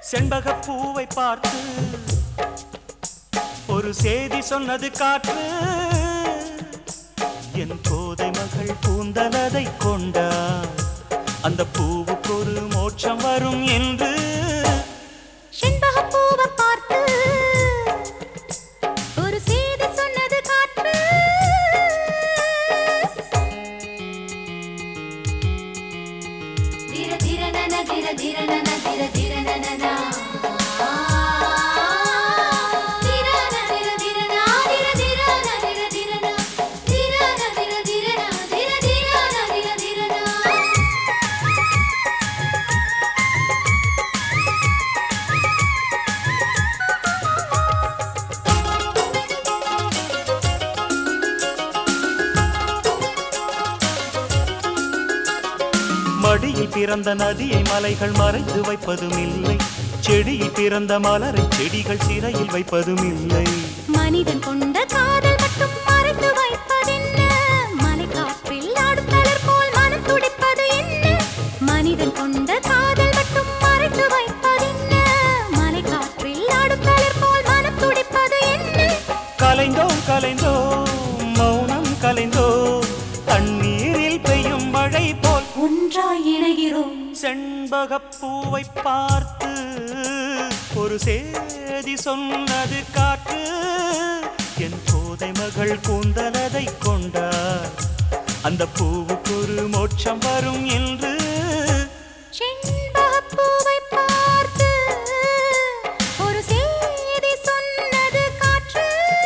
செண்பகப் பூவை பார்த்து ஒரு செய்தி சொன்னது காற்று என் கோதை மகள் கூந்தலதை கொண்டார் அந்த பூவுக்கு ஒரு மோட்சம் வரும் என்று செண்பகப் பூவை பார்த்து ஒரு செய்தி சொன்னது காற்று திர திர நன திர திர நன திர திர நன நா. திர ந திர திர நா, திர திர ந திர திர நா. திர ந திர திர நா, திர திர ந திர திர நா. மடியில் பிறந்த நதியை மலைகள் மறைத்து வைப்பதும் இல்லை செடியில் பிறந்த மலரை செடிகள் சிறையில் வைப்பதும் இல்லை மனிதன் கொண்ட காதல் மட்டும் மறைத்து வைப்பதென்ன மலைக்காற்றில் ஆடும் தளர் போல் மனம் துடிப்பது என்ன மனிதன் கொண்ட காதல் மட்டும் மறைத்து வைப்பதென்ன மலைக்காற்றில் ஆடும் தளர் போல் மனம் துடிப்பது என்ன கலைந்தோம் கலைந்தோம் மௌனம் கலைந்தோம் தண்ணீரில் பெய்யும் மழை போல் ஒன்றாய் இணைகிறோம் செண்பகப் பூவை பார்த்து ஒரு சேதி சொன்னது காற்று என் கோதை மகள் கூந்தலதை கொண்டார் அந்த பூவுக்கு ஒரு மோட்சம் வரும் என்று செண்பகப் பூவை பார்த்து ஒரு செய்தி சொன்னது காற்று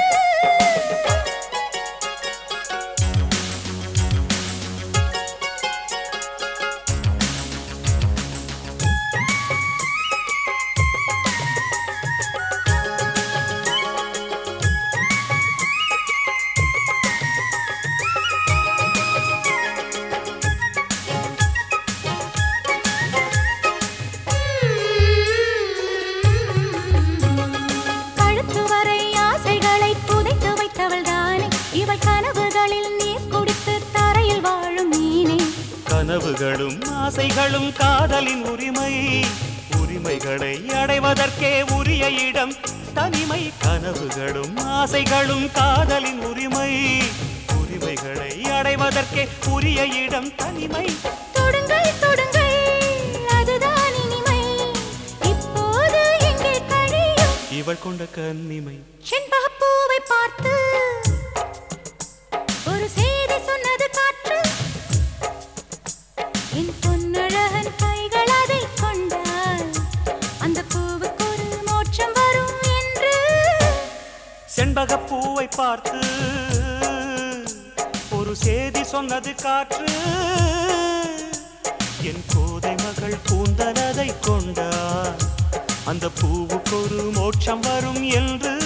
கழுத்து வரை ஆசைகளை புதைத்து வைத்தவள் தானே இவள் கனவுகளில் நீர் குடித்து தரையில் வாழும் மீனே கனவுகளும் ஆசைகளும் காதலின் உரிமை உரிமைகளை அடைவதற்கே உரிய இடம் தனிமை கனவுகளும் ஆசைகளும் காதலின் உரிமை உரிமைகளை அடைவதற்கே உரிய இடம் தனிமை தொடுங்கள் தொடுங்கள் அதுதான் இனிமை இப்போது எங்கே கழியும் இவள் கொண்ட கன்னிமை செண்பகப் பூவை பார்த்து ஒரு செய்தி சொன்னது காற்று என் பொன்னழகன் கைகள் அதை கொண்டால் அந்த பூவுக்கு ஒரு மோட்சம் வரும் என்று செண்பகப் பூவை பார்த்து ஒரு சேதி சொன்னது காற்று என் கோதை மகள் கூந்தலதை கொண்டார் அந்த பூவுக்கு ஒரு மோட்சம் வரும் என்று